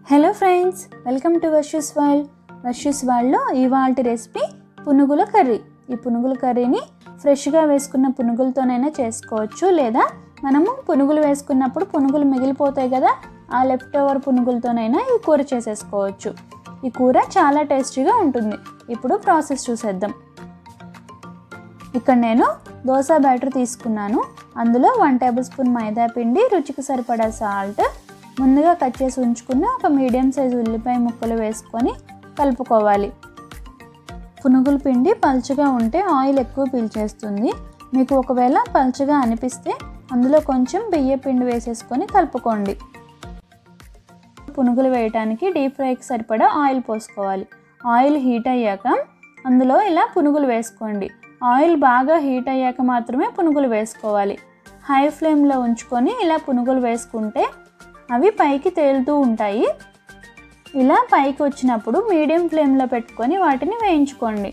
hello friends welcome to Varsha's world Varsha's వరల్డ్లో ఇవాళ recipe పునుగుల curry ఈ పునుగుల కర్రీని ఫ్రెష్గా వేసుకున్న పునుగులతోనైనా చేసుకోవచ్చు లేదా మనము పునుగులు వేసుకున్నప్పుడు పునుగులు మిగిలిపోతాయి కదా ఆ లెఫ్ట్ ఓవర్ పునుగులతోనైనా ఈ కూర చేసేసుకోవచ్చు ఈ కూర చాలా టేస్టీగా ఉంటుంది ఇప్పుడు ప్రాసెస్ చూసేద్దాం ఇక్కడ నేను దోశ బ్యాటర్ తీసుకున్నాను అందులో వన్ టేబుల్ స్పూన్ మైదా పిండి రుచికి సరిపడా సాల్ట్ ముందుగా కట్ చేసి ఉంచుకున్న ఒక మీడియం సైజు ఉల్లిపాయ ముక్కలు వేసుకొని కలుపుకోవాలి పునుగుల పిండి పలుచగా ఉంటే ఆయిల్ ఎక్కువ పీల్చేస్తుంది మీకు ఒకవేళ పలుచగా అనిపిస్తే అందులో కొంచెం బియ్య పిండి వేసేసుకొని కలుపుకోండి పునుగులు వేయడానికి డీప్ ఫ్రైకి సరిపడా ఆయిల్ పోసుకోవాలి ఆయిల్ హీట్ అయ్యాక అందులో ఇలా పునుగులు వేసుకోండి ఆయిల్ బాగా హీట్ అయ్యాక మాత్రమే పునుగులు వేసుకోవాలి హై ఫ్లేమ్లో ఉంచుకొని ఇలా పునుగులు వేసుకుంటే అవి పైకి తేలుతూ ఉంటాయి ఇలా పైకి వచ్చినప్పుడు మీడియం ఫ్లేమ్లో పెట్టుకొని వాటిని వేయించుకోండి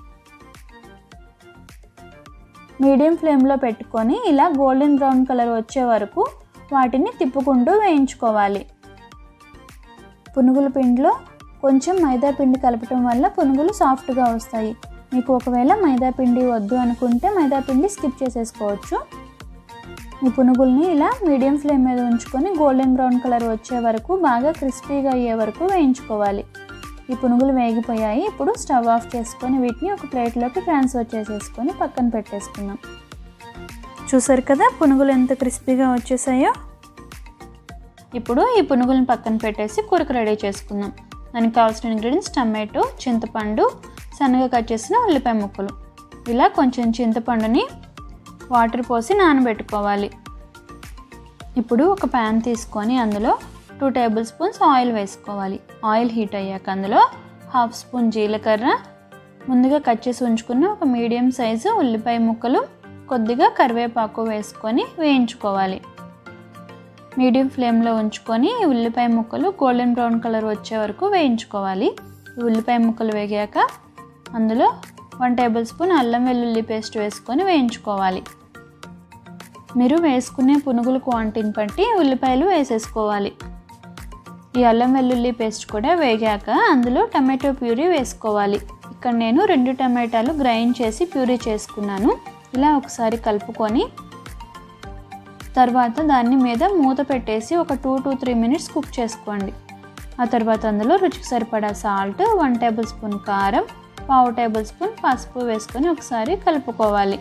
మీడియం ఫ్లేమ్లో పెట్టుకొని ఇలా గోల్డెన్ బ్రౌన్ కలర్ వచ్చే వరకు వాటిని తిప్పుకుంటూ వేయించుకోవాలి పునుగుల పిండిలో కొంచెం మైదా పిండి కలపటం వల్ల పునుగులు సాఫ్ట్గా వస్తాయి మీకు ఒకవేళ మైదా పిండి వద్దు అనుకుంటే మైదా పిండి స్కిప్ చేసేసుకోవచ్చు ఈ పునుగుల్ని ఇలా మీడియం ఫ్లేమ్ మీద ఉంచుకొని గోల్డెన్ బ్రౌన్ కలర్ వచ్చే వరకు బాగా క్రిస్పీగా అయ్యే వరకు వేయించుకోవాలి ఈ పునుగులు వేగిపోయాయి ఇప్పుడు స్టవ్ ఆఫ్ చేసుకొని వీటిని ఒక ప్లేట్లోకి ట్రాన్స్ఫర్ చేసేసుకొని పక్కన పెట్టేసుకుందాం చూసారు కదా పునుగులు ఎంత క్రిస్పీగా వచ్చేసాయో ఇప్పుడు ఈ పునుగులను పక్కన పెట్టేసి కూరకు రెడీ చేసుకుందాం దానికి కావాల్సిన ఇంగ్రీడియంట్స్ టమాటో చింతపండు సన్నగా కట్ చేసిన ఉల్లిపాయ ముక్కలు ఇలా కొంచెం చింతపండుని వాటర్ పోసి నానబెట్టుకోవాలి ఇప్పుడు ఒక ప్యాన్ తీసుకొని అందులో టూ టేబుల్ స్పూన్స్ ఆయిల్ వేసుకోవాలి ఆయిల్ హీట్ అయ్యాక అందులో హాఫ్ స్పూన్ జీలకర్ర ముందుగా కట్ చేసి ఉంచుకున్న ఒక మీడియం సైజు ఉల్లిపాయ ముక్కలు కొద్దిగా కరివేపాకు వేసుకొని వేయించుకోవాలి మీడియం ఫ్లేమ్లో ఉంచుకొని ఈ ఉల్లిపాయ ముక్కలు గోల్డెన్ బ్రౌన్ కలర్ వచ్చే వరకు వేయించుకోవాలి ఈ ఉల్లిపాయ ముక్కలు వేగాక అందులో వన్ టేబుల్ స్పూన్ అల్లం వెల్లుల్లి పేస్ట్ వేసుకొని వేయించుకోవాలి మీరు వేసుకునే పునుగుల క్వాంటిటీని బట్టి ఉల్లిపాయలు వేసేసుకోవాలి ఈ అల్లం వెల్లుల్లి పేస్ట్ కూడా వేగాక అందులో టమాటో ప్యూరీ వేసుకోవాలి ఇక్కడ నేను రెండు టమాటాలు గ్రైండ్ చేసి ప్యూరీ చేసుకున్నాను ఇలా ఒకసారి కలుపుకొని తర్వాత దాన్ని మీద మూత పెట్టేసి ఒక two to three minutes cook చేసుకోండి ఆ తర్వాత అందులో రుచికి సరిపడా సాల్ట్ వన్ టేబుల్ స్పూన్ కారం పావు టేబుల్ స్పూన్ పసుపు వేసుకొని ఒకసారి కలుపుకోవాలి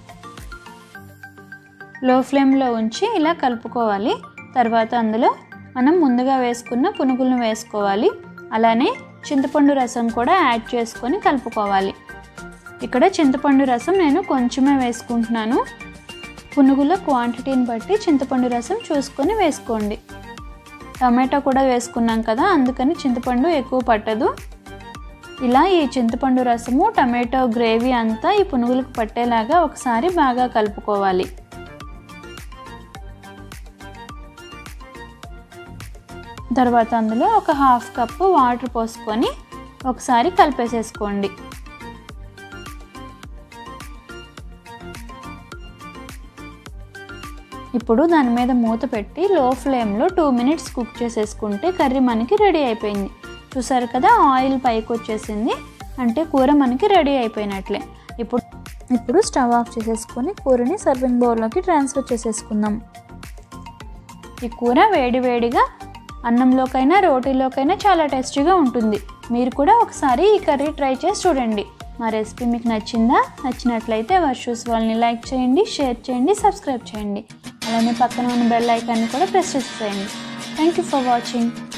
లో ఫ్లేమ్లో ఉంచి ఇలా కలుపుకోవాలి తర్వాత అందులో మనం ముందుగా వేసుకున్న పునుగులను వేసుకోవాలి అలానే చింతపండు రసం కూడా యాడ్ చేసుకొని కలుపుకోవాలి ఇక్కడ చింతపండు రసం నేను కొంచెమే వేసుకుంటున్నాను పునుగుల క్వాంటిటీని బట్టి చింతపండు రసం చూసుకొని వేసుకోండి టమాటా కూడా వేసుకున్నాం కదా అందుకని చింతపండు ఎక్కువ పట్టదు ఇలా ఈ చింతపండు రసము టమాటో గ్రేవీ అంతా ఈ పునుగులకు పట్టేలాగా ఒకసారి బాగా కలుపుకోవాలి తర్వాత అందులో ఒక హాఫ్ కప్పు వాటర్ పోసుకొని ఒకసారి కలిపేసేసుకోండి ఇప్పుడు దాని మీద మూత పెట్టి లో ఫ్లేమ్లో టూ మినిట్స్ కుక్ చేసేసుకుంటే కర్రీ మనకి రెడీ అయిపోయింది చూసారు కదా ఆయిల్ పైకి వచ్చేసింది అంటే కూర మనకి రెడీ అయిపోయినట్లే ఇప్పుడు ఇప్పుడు స్టవ్ ఆఫ్ చేసేసుకొని కూరని సర్వింగ్ బౌల్లోకి ట్రాన్స్ఫర్ చేసేసుకుందాం ఈ కూర వేడి వేడిగా అన్నంలోకైనా రోటీలోకైనా చాలా టేస్టీగా ఉంటుంది మీరు కూడా ఒకసారి ఈ కర్రీ ట్రై చేసి చూడండి మా రెసిపీ మీకు నచ్చిందా నచ్చినట్లయితే వర్షూస్ వాళ్ళని లైక్ చేయండి షేర్ చేయండి సబ్స్క్రైబ్ చేయండి అలానే పక్కన ఉన్న బెల్ ఐకాన్ని కూడా ప్రెస్ చేసేయండి థ్యాంక్ యూ ఫర్ వాచింగ్